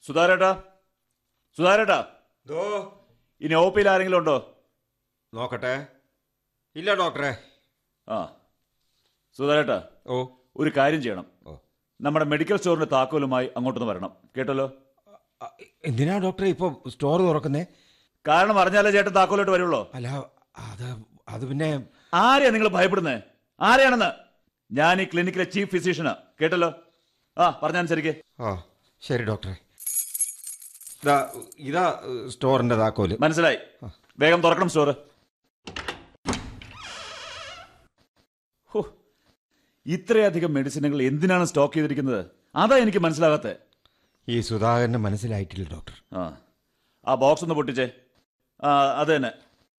സുധാരേട്ടാ സുധാരേട്ടാ ദോ ഇനി ഒ പിയിൽ ആരെങ്കിലും ഉണ്ടോ നോക്കട്ടെ ഇല്ല ഡോക്ടറെ ആ സുധാരേട്ടാ ഓ ഒരു കാര്യം ചെയ്യണം ഓ നമ്മുടെ മെഡിക്കൽ സ്റ്റോറിന്റെ താക്കോലുമായി അങ്ങോട്ടൊന്ന് വരണം കേട്ടല്ലോ അ, എന്തിനാ ഡോക്ടറെ ഇപ്പൊ സ്റ്റോർ തുറക്കുന്നേ കാരണം അറിഞ്ഞാലേ ചേട്ടൻ താക്കോലോട്ട് വരുള്ളൂ അല്ല അത് അത് പിന്നെ ആരെയാ നിങ്ങൾ ഭയപ്പെടുന്നേ ആരെയാണെന്ന് ഞാൻ ഈ ക്ലിനിക്കിലെ ചീഫ് ഫിസിഷ്യനാ കേട്ടല്ലോ ആ പറഞ്ഞനുസരിക്ക് ആ ശരി ഡോക്ടറെ ഇതാ ഇതാ സ്റ്റോറിന്റെ താക്കോല് മനസ്സിലായി വേഗം തുറക്കണം സ്റ്റോറ് ഹോ, ഇത്രയധികം മെഡിസിനുകൾ എന്തിനാണ് സ്റ്റോക്ക് ചെയ്തിരിക്കുന്നത് അതാ എനിക്ക് മനസ്സിലാകാത്തത് ഈ സുധാകരന് മനസ്സിലായിട്ടില്ല ഡോക്ടർ ആ ആ ബോക്സ് ഒന്ന് പൊട്ടിച്ചേ ആ അത് തന്നെ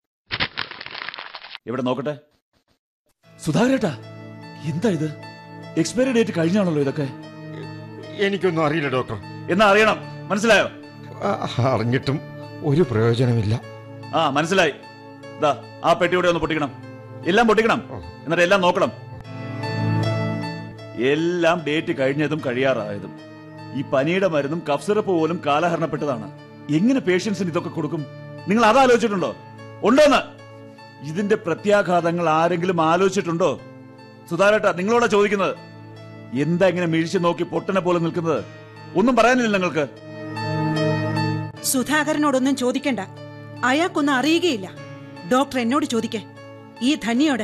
ഇവിടെ നോക്കട്ടെ സുധാകരേട്ടാ എന്താ ഇത് എക്സ്പയറി ഡേറ്റ് കഴിഞ്ഞാണല്ലോ ഇതൊക്കെ എനിക്കൊന്നും അറിയില്ല ഡോക്ടർ എന്നാ അറിയണം മനസ്സിലായോ ആ, അറിഞ്ഞിട്ടും ഒരു പ്രയോജനമില്ല ആ മനസ്സിലായി ഇതാ ആ പെട്ടിയുടെ ഒന്ന് പൊട്ടിക്കണം എല്ലാം പൊട്ടിക്കണം എന്നിട്ട് എല്ലാം നോക്കണം എല്ലാം ഡേറ്റ് കഴിഞ്ഞതും കഴിയാറായതും ഈ പനിയുടെ മരുന്നും കഫ് സിറപ്പ് പോലും കാലഹരണപ്പെട്ടതാണ് എങ്ങനെ പേഷ്യൻസിന് ഇതൊക്കെ കൊടുക്കും നിങ്ങൾ അത് ആലോചിച്ചിട്ടുണ്ടോ ഉണ്ടോന്ന് ഇതിന്റെ പ്രത്യാഘാതങ്ങൾ ആരെങ്കിലും ആലോചിച്ചിട്ടുണ്ടോ സുധാരേട്ട നിങ്ങളോടാ ചോദിക്കുന്നത് എന്താ ഇങ്ങനെ മിഴിച്ചു നോക്കി പൊട്ടനെ പോലെ നിൽക്കുന്നത് ഒന്നും പറയാനില്ല നിങ്ങൾക്ക് സുധാകരനോടൊന്നും ചോദിക്കണ്ട അയാൾക്കൊന്നും അറിയുകയില്ല ഡോക്ടർ എന്നോട് ചോദിക്കേ ഈ ധന്യോട്